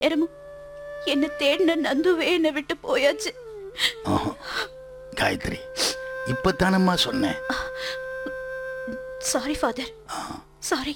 நேரமும் என்ன தேடின நந்துவே என்னை விட்டு போயாச்சு ஆஹா. காயத்ரி இப்பத்தானம்மா சொன்னேன் சாரி ஃபாதர் சாரி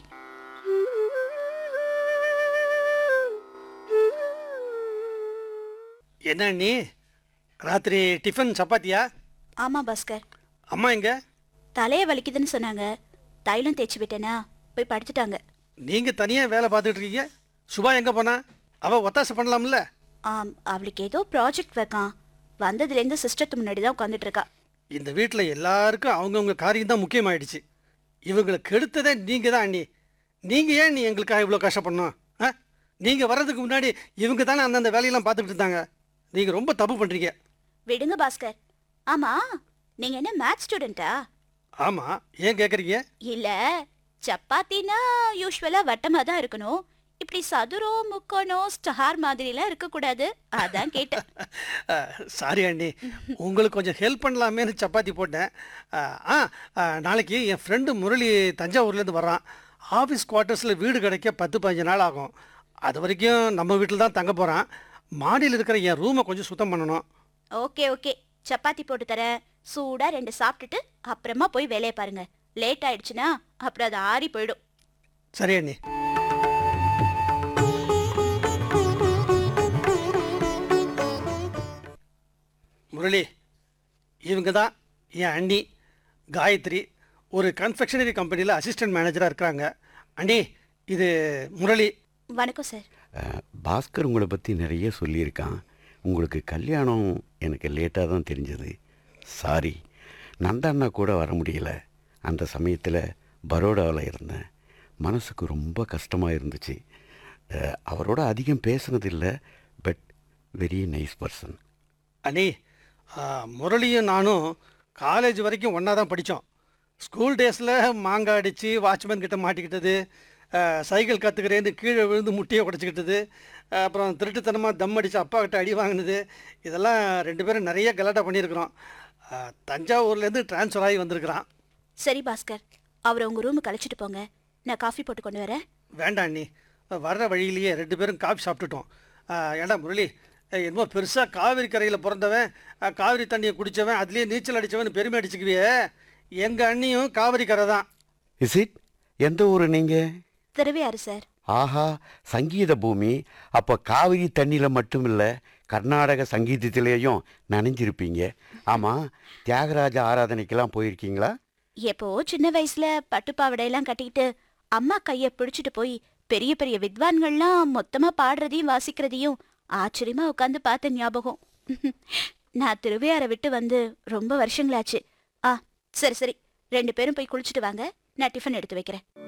என்ன நீ ராத்திரி டிஃபன் சப்பாத்தியா ஆமா பாஸ்கர் அம்மா எங்க தலைய வலிக்குதுன்னு சொன்னாங்க தைலம் தேய்ச்சி விட்டேனா போய் படுத்துட்டாங்க நீங்க தனியா வேலை பார்த்துட்டு இருக்கீங்க சுபா எங்க போனா அவ ஒத்தாசை பண்ணலாம்ல ஆம் அவளுக்கு ஏதோ ப்ராஜெக்ட் வைக்கான் வந்ததுலேருந்து சிஸ்டத்து முன்னாடி தான் உட்காந்துட்டு இருக்கா இந்த வீட்டில் எல்லாருக்கும் அவங்கவுங்க காரியம் தான் முக்கியமாயிடுச்சு இவங்களை கெடுத்ததே நீங்க தான் அண்ணி நீங்க ஏன் நீ எங்களுக்காக இவ்வளோ கஷ்டப்படணும் ஆ நீங்க வர்றதுக்கு முன்னாடி இவங்க தானே அந்தந்த வேலையெல்லாம் பார்த்துக்கிட்டு இருந்தாங்க நீங்க ரொம்ப தப்பு பண்றீங்க விடுங்க பாஸ்கர் ஆமா நீங்க என்ன மேத்ஸ் ஸ்டூடெண்டா ஆமா ஏன் கேட்குறீங்க இல்ல சப்பாத்தினா யூஸ்வலா வட்டமா தான் இருக்கணும் இப்படி சதுரம் முக்கோணம் ஸ்டார் மாதிரிலாம் இருக்கக்கூடாது அதான் கேட்டேன் சாரி அண்ணி உங்களுக்கு கொஞ்சம் ஹெல்ப் பண்ணலாமேன்னு சப்பாத்தி போட்டேன் அஹ், ஆ அஹ், நாளைக்கு என் ஃப்ரெண்டு முரளி தஞ்சாவூர்லேருந்து வர்றான் ஆஃபீஸ் குவார்ட்டர்ஸில் வீடு கிடைக்க பத்து பதினஞ்சு நாள் ஆகும் அது வரைக்கும் நம்ம வீட்டில் தான் தங்க போகிறான் மாடியில் இருக்கிற என் ரூமை கொஞ்சம் சுத்தம் பண்ணணும் ஓகே ஓகே சப்பாத்தி போட்டு தரேன் சூடா ரெண்டு சாப்பிட்டுட்டு அப்புறமா போய் வேலையை பாருங்க லேட் ஆயிடுச்சுன்னா அப்புறம் அது ஆறி போயிடும் சரி அண்ணி முரளி இவங்க தான் என் அண்ணி காயத்ரி ஒரு கன்ஃபெக்ஷனரி கம்பெனியில் அசிஸ்டன்ட் மேனேஜராக இருக்கிறாங்க அண்ணி இது முரளி வணக்கம் சார் அஹ், பாஸ்கர் உங்களை பற்றி நிறைய சொல்லியிருக்கான் உங்களுக்கு கல்யாணம் எனக்கு லேட்டாக தான் தெரிஞ்சது சாரி நந்தாண்ணா கூட வர முடியல அந்த சமயத்தில் பரோடாவில் இருந்தேன் மனசுக்கு ரொம்ப கஷ்டமாக இருந்துச்சு அஹ், அவரோட அதிகம் பேசுனதில்லை பட் வெரி நைஸ் பர்சன் அண்ணி ஆ, முரளியும் நானும் காலேஜ் வரைக்கும் ஒன்றா தான் படித்தோம் ஸ்கூல் டேஸில் மாங்காய் அடித்து வாட்ச்மேன் கிட்ட மாட்டிக்கிட்டது ஆ, சைக்கிள் கற்றுக்கிறேன்னு கீழே விழுந்து முட்டியை உடச்சிக்கிட்டது அப்புறம் திருட்டுத்தனமாக தம் அடித்து அப்பா கிட்ட அடி வாங்கினது இதெல்லாம் ரெண்டு பேரும் நிறைய கலாட்டா பண்ணியிருக்கிறோம் ஆ, தஞ்சாவூர்லேருந்து ட்ரான்ஸ்ஃபர் ஆகி வந்திருக்கிறான் சரி பாஸ்கர் அவரை உங்க ரூமுக்கு அழைச்சிட்டு போங்க நான் காஃபி போட்டு கொண்டு வரேன் வேண்டாம் அண்ணி வர்ற வழியிலேயே ரெண்டு பேரும் காஃபி சாப்பிட்டுட்டோம் ஆ, ஏண்டா முரளி அஹ், என்னமோ பெருசாக காவிரி கரையில் பிறந்தவன் அஹ், காவிரி தண்ணியை குடித்தவன் அதுலேயே நீச்சல் அடித்தவன் பெருமை அடிச்சுக்குவியே எங்கள் அண்ணியும் காவிரி கரை தான் இஸ் இட் எந்த ஊர் நீங்கள் திருவையாறு சார் ஆஹா சங்கீத பூமி அப்போ காவிரி தண்ணியில் மட்டும் இல்லை கர்நாடக சங்கீதத்திலேயும் நனைஞ்சிருப்பீங்க ஆமாம் தியாகராஜ ஆராதனைக்கெல்லாம் போயிருக்கீங்களா எப்போ சின்ன வயசுல பட்டுப்பாவடையெல்லாம் கட்டிக்கிட்டு அம்மா கைய பிடிச்சிட்டு போய் பெரிய பெரிய வித்வான்கள்லாம் மொத்தமா பாடுறதையும் வாசிக்கிறதையும் ஆச்சரியமா உட்காந்து பார்த்த ஞாபகம் நான் திருவையாரை விட்டு வந்து ரொம்ப வருஷங்களாச்சு ஆ சரி சரி ரெண்டு பேரும் போய் குளிச்சுட்டு வாங்க நான் டிஃபன் எடுத்து வைக்கிறேன்